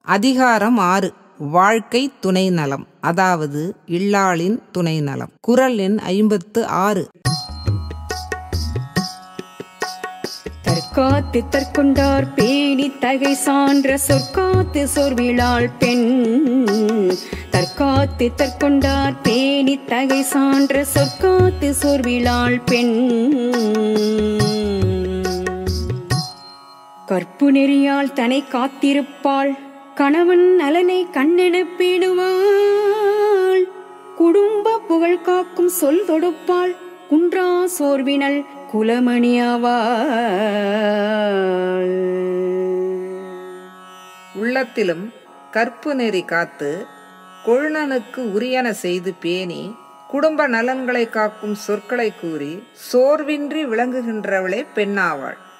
அதிகாரம் ஆறு வாழ்க்கை துணை நலம் அதாவது இல்லாளின் துணை நலம் குரல் எண் ஐம்பத்து ஆறு தற்காத்து தற்கொண்டார் பேணி தகை சான்ற சொற்காத்து சொர்விழாள் பெண் தற்காத்து தற்கொண்டார் பேணி தகை சான்ற சொற்காத்து சொர்விழாள் பெண் கற்பு நெறியால் தன்னை காத்திருப்பாள் கணவன் நலனை கண்ணெனப் பேணுவாள் குடும்ப புகழ் காக்கும் சொல் தொடுப்பாள் குன்றா சோர்வினல் குலமணியாவாள் உள்ளத்திலும் கற்பு நெறி காத்து கொழுநனுக்கு உரியன செய்து பேணி குடும்ப நலன்களை காக்கும் சொற்களை கூறி சோர்வின்றி விளங்குகின்றவளே பெண்ணாவாள்